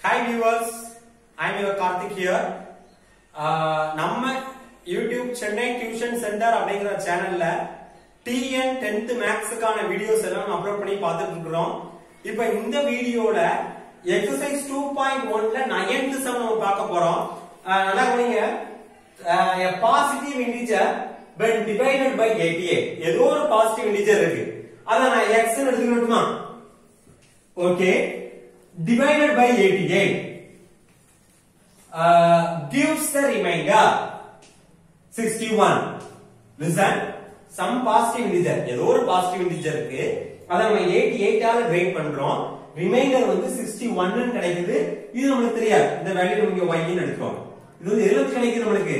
hi viewers I am your Karthik here நம்ம YouTube Chennai tuition centre அப்படிங்கிற சேனல்ல டிஎன் டென்த் மேக்ஸுக்கான வீடியோஸ் எல்லாம் அப்லோட் பண்ணி பார்த்துட்டு இருக்கிறோம் இப்போ இந்த வீடியோல எக்ஸசைஸ் டூ பாயிண்ட் ஒன்ல நயன்த் சம் நம்ம பார்க்க போறோம் அஹ், நல்லா கவனிங்க positive integer when divided by 88 ஏதோ ஒரு பாசிட்டிவ் இன்டிஜர் இருக்கு அத நான் x ன்னு எடுத்துக்கணுமா okay divided by 88 uh, gives the remainder 61 listen some positive integer ஏதோ ஒரு பாசிட்டிவ் இன்டிஜர் இருக்கு அத நம்ம 88 ஆல டிவைட் பண்றோம் ரிமைண்டர் வந்து 61 ன்னு கிடைக்குது இது நமக்கு தெரியாது இந்த வேல்யூ நமக்கு y ன்னு எடுக்கிறோம் இது வந்து எதுல வச்சு கிடைக்குது நம்மளுக்கு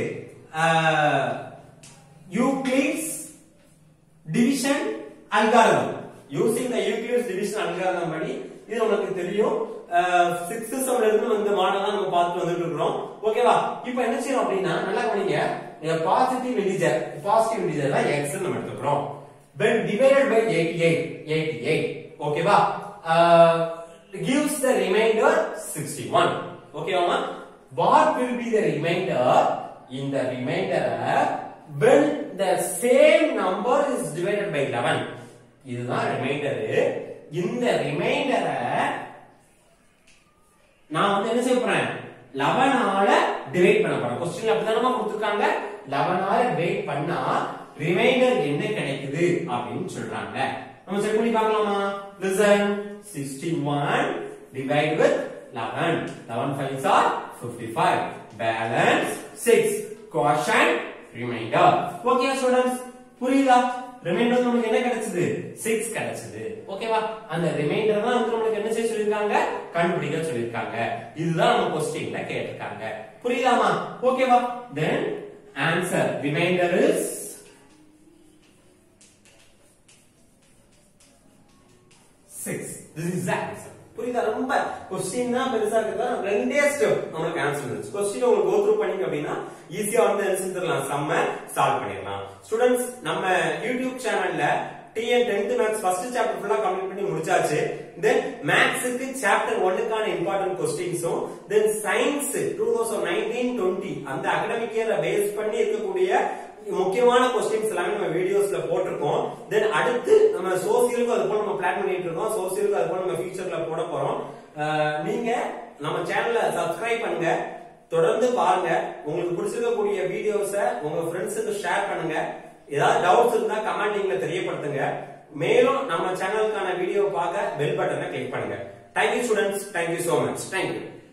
Euclid's division algorithm using the Euclid's division algorithm படி இது நமக்கு தெரியும் சிக்ஸ்த் செவன்ல இருந்து வந்த மாடல் தான் நம்ம பார்த்து வந்துட்டு இருக்கிறோம் ஓகேவா இப்போ என்ன செய்யணும் அப்படின்னா நல்லா கவனிங்க பாசிட்டிவ் இன்டிஜர் பாசிட்டிவ் இன்டிஜர் தான் x ன்னு நம்ம எடுத்துக்கிறோம் when divided by 88 88 ஓகேவா gives the remainder 61 ஓகேவா what will be the remainder in the remainder when the same number is divided by 11 இதுதான் ரிமைண்டர் இந்த ரிமைண்டரை நான் வந்து என்ன செய்ய போறேன் 11 ஆல டிவைட் பண்ண போறேன் கொஸ்டின் அப்படிதானமா கொடுத்திருக்காங்க 11 ஆல டிவைட் பண்ணா ரிமைண்டர் என்ன கிடைக்குது அப்படின்னு சொல்றாங்க நம்ம செக் பண்ணி பார்க்கலாமா listen 61 divide with 11 11 5s are 55 balance 6 quotient remainder okay students புரியுதா ரிமைண்டர் நமக்கு என்ன கிடைச்சது 6 கிடைச்சது ஓகேவா அந்த ரிமைண்டர் தான் வந்து நமக்கு என்ன செய்ய சொல்லிருக்காங்க கண்டுபிடிக்க சொல்லிருக்காங்க இதுதான் நம்ம கொஸ்டின்ல கேட்டிருக்காங்க புரியுதாமா ஓகேவா then answer remainder is six this is answer புரியுதா ரொம்ப கொஸ்டின் தான் பெருசா இருக்குதா ரெண்டே ஸ்டெப் நம்மளுக்கு ஆன்சர் இருந்துச்சு கொஸ்டின் உங்களுக்கு கோ த்ரூ பண்ணீங்க அப்படின்னா ஈஸியா வந்து என்ன செஞ்சிடலாம் செம்ம சால்வ் பண்ணிடலாம் ஸ்டூடெண்ட்ஸ் நம்ம யூடியூப் சேனல்ல TN tenth maths first chapter ஃபுல்லா கம்ப்ளீட் பண்ணி முடிச்சாச்சு தென் மேக்ஸுக்கு சாப்டர் ஒன்னுக்கான இம்பார்ட்டன்ட் கொஸ்டின்ஸும் then science two thousand nineteen twenty அந்த அகடமிக் இயரை பேஸ் பண்ணி இருக்கக்கூடிய முக்கியமான கொஸ்டின்ஸ் எல்லாமே நம்ம வீடியோஸ்ல போட்டிருக்கோம் தென் அடுத்து நம்ம சோசியலுக்கு அது போல நம்ம பிளான் பண்ணிட்டு இருக்கோம் சோசியலுக்கு அது போல நம்ம ஃபியூச்சர்ல போட போறோம் அஹ் நீங்க நம்ம சேனலை சப்ஸ்கிரைப் பண்ணுங்க தொடர்ந்து பாருங்க உங்களுக்கு பிடிச்சிருக்கக்கூடிய வீடியோஸ உங்க ஃப்ரெண்ட்ஸுக்கு ஷேர் பண்ணுங்க ஏதாவது டவுட்ஸ் இருந்தா கமெண்டிங்ல தெரியப்படுத்துங்க மேலும் நம்ம சேனலுக்கான வீடியோ பார்க்க பெல் பட்டனை கிளிக் பண்ணுங்க thank you students thank you so much thank you